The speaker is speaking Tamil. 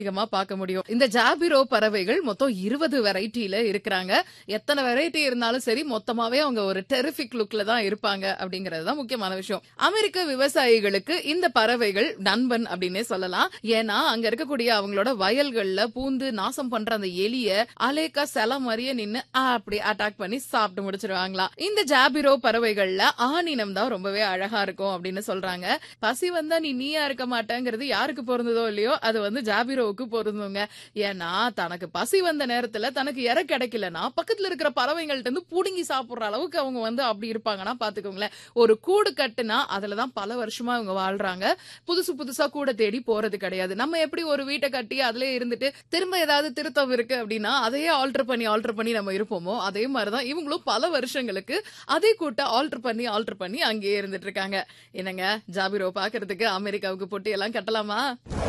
அதிகமா பார்க்க முடியும் இந்த ஜாபிரோ பறவைகள் மொத்தம் இருபது வெரைட்டில இருக்கிறாங்க எத்தனை வெரைட்டி இருந்தாலும் சரி மொத்தமாவே அவங்க ஒரு டெரிபிக் லுக்ல தான் இருப்பாங்க அப்படிங்கறது தான் முக்கியமான விஷயம் அமெரிக்க விவசாயிகளுக்கு இந்த பறவைகள் நண்பன் அப்படின்னே சொல்லலாம் ஏன்னா அங்க இருக்கக்கூடிய அவங்களோட வயல்கள்ல பூந்து நாசம் பண்ற அந்த எலிய அலேக்கா செல மாதிரியே நின்னு ஆ, அப்படி அட்டாக் பண்ணி சாப்பிட்டு முடிச்சிருவாங்களாம் இந்த ஜாபிரோ பறவைகள்ல ஆணினம் தான் ரொம்பவே அழகா இருக்கும் அப்படின்னு சொல்றாங்க பசி வந்தா நீ நீயா இருக்க மாட்டேங்கிறது யாருக்கு பொருந்ததோ இல்லையோ அது வந்து ஜாபிரோவுக்கு பொருந்துங்க ஏன்னா தனக்கு பசி வந்த நேரத்துல தனக்கு இற கிடைக்கலன்னா பக்கத்துல இருக்கிற பறவைகள்ட்ட இருந்து புடுங்கி சாப்பிடுற அளவுக்கு அவங்க வந்து அப்படி இருப்பாங்கன்னா பாத்துக்கோங்களேன் ஒரு கூடு கட்டுனா அதுலதான் பல வருஷமா அவங்க வாழ்றாங்க புதுசு புதுசா கூட தேடி போறது கிடையாது நம்ம எப்படி ஒரு வீட்டை கட்டி அதுல இருந்துட்டு திரும்ப ஏதாவது திருத்தம் இருக்கு அப்படின்னா அதையே ஆல்டர் பண்ணி ஆல்டர் பண்ணி நம்ம இருப்போமோ அதே மாதிரிதான் இவங்களும் பல வருஷங்களுக்கு அதே கூட்ட ஆல்டர் பண்ணி ஆல்டர் பண்ணி அங்கேயே இருந்துட்டு இருக்காங்க என்னங்க ஜாபிரோ பாக்குறதுக்கு அமெரிக்காவுக்கு பொட்டி எல்லாம் கட்டலாமா